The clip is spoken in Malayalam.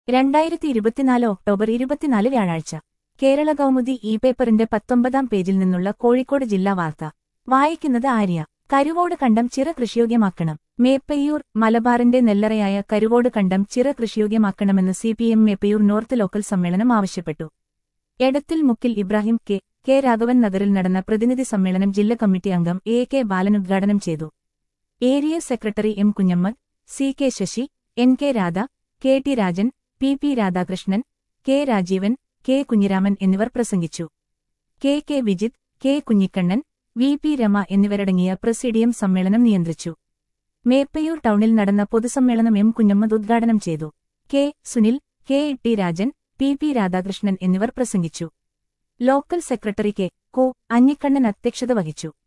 രണ്ടായിരത്തി ഇരുപത്തിനാല് ഒക്ടോബർ ഇരുപത്തിനാല് വ്യാഴാഴ്ച കേരള കൗമുദി ഇ പേപ്പറിന്റെ പത്തൊമ്പതാം പേജിൽ നിന്നുള്ള കോഴിക്കോട് ജില്ലാ വാർത്ത വായിക്കുന്നത് ആര്യ കരുവോട് കണ്ടം ചിറ കൃഷിയോഗ്യമാക്കണം മേപ്പയ്യൂർ മലബാറിന്റെ നെല്ലറയായ കരുവോട് കണ്ടം ചിറ കൃഷിയോഗ്യമാക്കണമെന്ന് സിപിഎം മേപ്പയ്യൂർ നോർത്ത് ലോക്കൽ സമ്മേളനം ആവശ്യപ്പെട്ടു എടത്തിൽ മുക്കിൽ ഇബ്രാഹിം കെ കെ രാഘവൻ നഗറിൽ നടന്ന പ്രതിനിധി സമ്മേളനം ജില്ലാ കമ്മിറ്റി അംഗം എ കെ ബാലൻ ഉദ്ഘാടനം ചെയ്തു area secretary M Kunhammad C K Sasi N K Radha K T Rajan P P Radhakrishnan K Rajeevan K Kunhiraman എന്നിവർ പ്രസംഗിച്ചു K K Vijith K Kunhikannan V P Rama എന്നിവരടങ്ങിയ പ്രസിഡിയം സമ്മേളനം നിയന്ത്രിച്ചു മേപ്പയ്യൂർ ടൗണിൽ നടന്ന പൊതുസമ്മേളനം എം കുഞ്ഞമ്മദ് ഉദ്ഘാടനം ചെയ്തു K Sunil K T Rajan P P Radhakrishnan എന്നിവർ പ്രസംഗിച്ചു ലോക്കൽ സെക്രട്ടറി കെ കോ അഞ്ഞിക്കണ്ണൻ അധ്യക്ഷത വഹിച്ചു